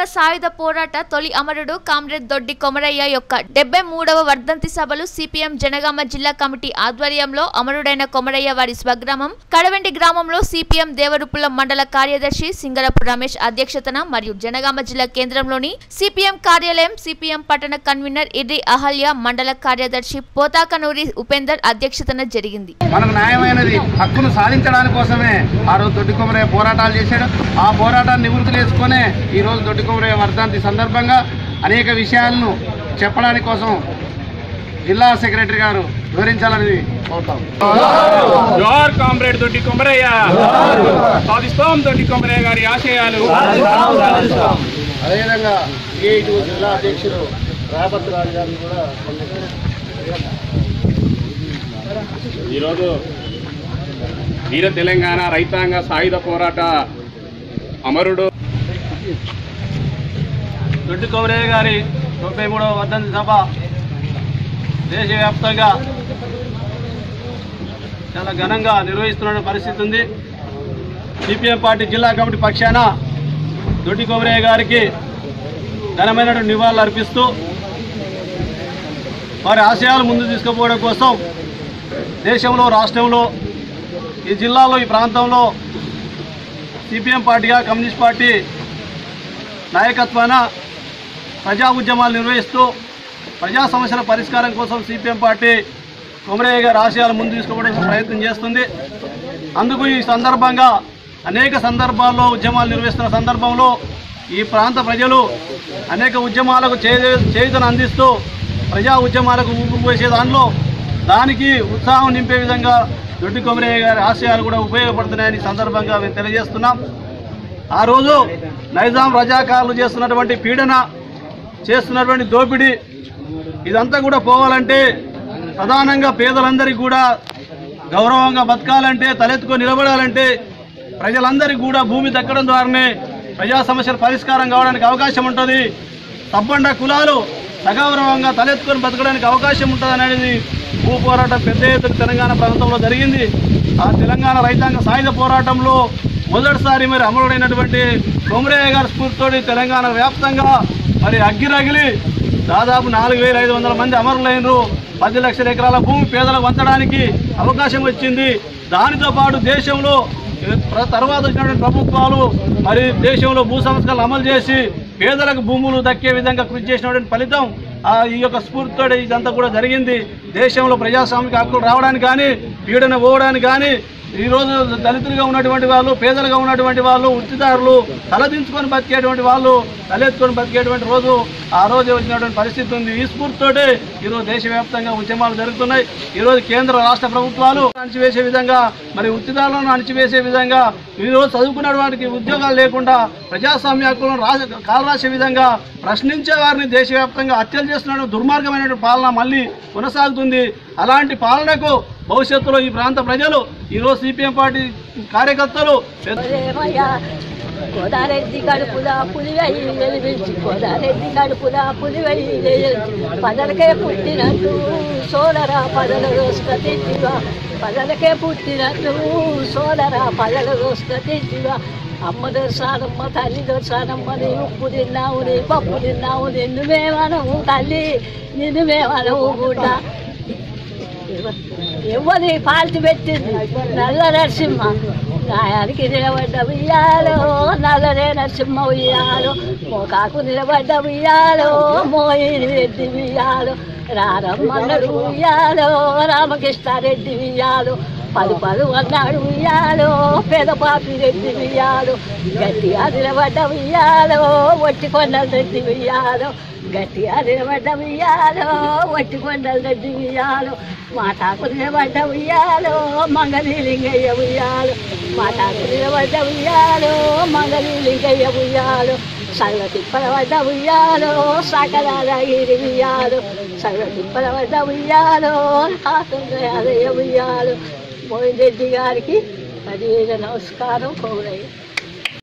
సాయుధ పోరాట తొలి అమరుడు కామ్రేడ్ దొడ్డి కొమరయ్య యొక్క డెబ్బై మూడవ వర్ధంతి సభలు సిపిఎం జనగామ జిల్లా కమిటీ ఆధ్వర్యంలో అమరుడైన కొమరయ్య వారి స్వగ్రామం కడవెంటి గ్రామంలో సిపిఎం దేవరుపుల మండల కార్యదర్శి సింగరపు రమేష్ అధ్యక్షతన మరియు జనగామ జిల్లా కేంద్రంలోని సిపిఎం కార్యాలయం సిపిఎం పట్టణ కన్వీనర్ ఇర్రి అహల్య మండల కార్యదర్శి పోతాకనూరి ఉపేందర్ అధ్యక్షతన జరిగింది మనకు న్యాయమైనది హక్కును సాధించడానికి కోసమే ఆ రోజు దొడ్డి కొమరయ్య పోరాటాలు చేశాడు ఆ పోరాటాన్ని నివృత్తి చేసుకునే ఈ రోజు దొడ్డి కొమరయ్య వర్ధంతి సందర్భంగా అనేక విషయాలను చెప్పడానికి కోసం జిల్లా సెక్రటరీ గారు వివరించాలని కోరుతాం జోహార్ కామ్రేడ్ దొడ్డి కొమరయ్య సాధిస్తాం దొడ్డి కొమరయ్య గారి ఆశయాలు అదేవిధంగా సిఐటి జిల్లా అధ్యక్షుడు రాబర్త్ రాజు గారిని కూడా ఈరోజు వీర తెలంగాణ రైతాంగ సాయుధ పోరాట అమరుడు దొడ్డి కొమరయ్య గారి ముప్పై మూడవ వర్ధంతి సభ దేశవ్యాప్తంగా చాలా ఘనంగా నిర్వహిస్తున్న పరిస్థితి ఉంది సిపిఎం పార్టీ జిల్లా కమిటీ పక్షాన దొడ్డి కొమరయ్య గారికి ఘనమైనటువంటి నివాళులు అర్పిస్తూ వారి ఆశయాలు ముందు తీసుకుపోవడం కోసం దేశంలో రాష్ట్రంలో ఈ జిల్లాలో ఈ ప్రాంతంలో సిపిఎం పార్టీగా కమ్యూనిస్ట్ పార్టీ నాయకత్వాన ప్రజా ఉద్యమాలు నిర్వహిస్తూ ప్రజా సమస్యల పరిష్కారం కోసం సిపిఎం పార్టీ కొమరయ్య గారి ఆశయాలు ముందు తీసుకోవడానికి ప్రయత్నం చేస్తుంది అందుకు ఈ సందర్భంగా అనేక సందర్భాల్లో ఉద్యమాలు నిర్వహిస్తున్న సందర్భంలో ఈ ప్రాంత ప్రజలు అనేక ఉద్యమాలకు చే- చేయుతను అందిస్తూ ప్రజా ఉద్యమాలకు ఊపు పోసే దానిలో దానికి ఉత్సాహం నింపే విధంగా దొడ్డి కొమరయ్య గారి ఆశయాలు కూడా ఉపయోగపడుతున్నాయని ఈ సందర్భంగా మేము తెలియజేస్తున్నాం ఆ రోజు నైజాం రజాకారులు చేస్తున్నటువంటి పీడన చేస్తున్నటువంటి దోపిడీ ఇదంతా కూడా పోవాలంటే ప్రధానంగా పేదలందరికీ కూడా గౌరవంగా బతకాలంటే తలెత్తుకొని నిలబడాలంటే ప్రజలందరికీ కూడా భూమి దక్కడం ద్వారానే ప్రజా సమస్యల పరిష్కారం కావడానికి అవకాశం ఉంటుంది తప్పండ కులాలు సగౌరవంగా తలెత్తుకొని బతకడానికి అవకాశం ఉంటుంది అనేది భూ పోరాటం పెద్ద ఎత్తున తెలంగాణ ప్రాంతంలో జరిగింది ఆ తెలంగాణ రైతాంగ సాయుధ పోరాటంలో మొదటిసారి మరి అమరుడైనటువంటి కొమరయ్య గారి స్ఫూర్తితోటి తెలంగాణ వ్యాప్తంగా మరి అగ్గిరగిలి దాదాపు నాలుగు వేల ఐదు వందల మంది అమరులైనరు పది లక్షల ఎకరాల భూమి పేదలకు వంచడానికి అవకాశం వచ్చింది దానితో పాటు దేశంలో ప్ర- తర్వాత వచ్చినటువంటి ప్రభుత్వాలు మరి దేశంలో భూ సంస్కరణలు అమలు చేసి పేదలకు భూములు దక్కే విధంగా కృషి చేసినటువంటి ఫలితం ఆ ఈ యొక్క స్ఫూర్తితో ఇదంతా కూడా జరిగింది దేశంలో ప్రజాస్వామిక హక్కులు రావడానికి కానీ పీడన పోవడానికి కానీ ఈ రోజు దళితులుగా ఉన్నటువంటి వాళ్ళు పేదలుగా ఉన్నటువంటి వాళ్ళు వృత్తిదారులు తలదించుకొని బతికేటువంటి వాళ్ళు తలెత్తుకొని బతికేటువంటి రోజు ఆ రోజు వచ్చినటువంటి పరిస్థితి ఉంది ఈ స్ఫూర్తితోటి ఈరోజు దేశవ్యాప్తంగా ఉద్యమాలు జరుగుతున్నాయి ఈరోజు కేంద్ర రాష్ట్ర ప్రభుత్వాలు అణచివేసే విధంగా మరి వృత్తిదారులను అణచివేసే విధంగా ఈరోజు చదువుకున్న వారికి ఉద్యోగాలు లేకుండా ప్రజాస్వామ్య హక్కులను రాస కాలరాసే విధంగా ప్రశ్నించే వారిని దేశవ్యాప్తంగా హత్యలు చేస్తున్న దుర్మార్గమైనటువంటి పాలన మళ్ళీ కొనసాగుతుంది అలాంటి పాలనకు భవిష్యత్తులో ఈ ప్రాంత ప్రజలు ఈరోజు సిపిఎం పార్టీ కార్యకర్తలు పెద్ద ప్రేమయ్య కోదారెడ్డి కడుపులా పులివెయ్యి వెలిపించి కోదారెడ్డి కడుపులా పులివెయ్యి వెలిపించి పదలకే పుట్టినట్టు సోదరా పదల దోసుకతివా పదలకే పుట్టినట్టు సోదరా పదల దోసుకతివా అమ్మ దర్శనమ్మ తల్లి దర్శనమ్మ నీ ఉప్పు తిన్నావు నీ పప్పు తిన్నావు నిన్ను మేమనవు తల్లి నిన్ను మేమనవు గుడ్డ ఎవరి పాల్చి పెట్టింది నల్ల నరసింహ గాయానికి నిలబడ్డ ఉయ్యాలో నల్లనే నరసింహ ఉయ్యాలో మోకాకు నిలబడ్డ ఉయ్యాలో మోయిని రెడ్డి ఉయ్యాలో రారమ్మన్నడు ఉయ్యాలో రామకృష్ణారెడ్డి ఉయ్యాలో పలు పలు అన్నాడు ఉయ్యాలో పెదపాపి రెడ్డి ఉయ్యాలో గట్టిగా నిలబడ్డ ఉయ్యాలో ఒట్టి కొండలు రెడ్డి ఉయ్యాలో గట్టిగా నిలబడ్డ ఉయ్యాలో ఒట్టి కొండలు రెడ్డి ఉయ్యాలో మాటాకు నిలబడ్డ ఉయ్యాలో మంగళీలింగయ్య ఉయ్యాలో మాటాకు నిలబడ్డ ఉయ్యాలో మంగళీలింగయ్య ఉయ్యాలో సర్వ తిప్పల పడ్డ ఉయ్యాలో సకలాగిరి ఉయ్యాలో సర్వ తిప్పల పడ్డ ఉయ్యాలో కాకుండా ఉయ్యాలో మోయిన్ రెడ్డి గారికి పదివేల నమస్కారం కోరయ్య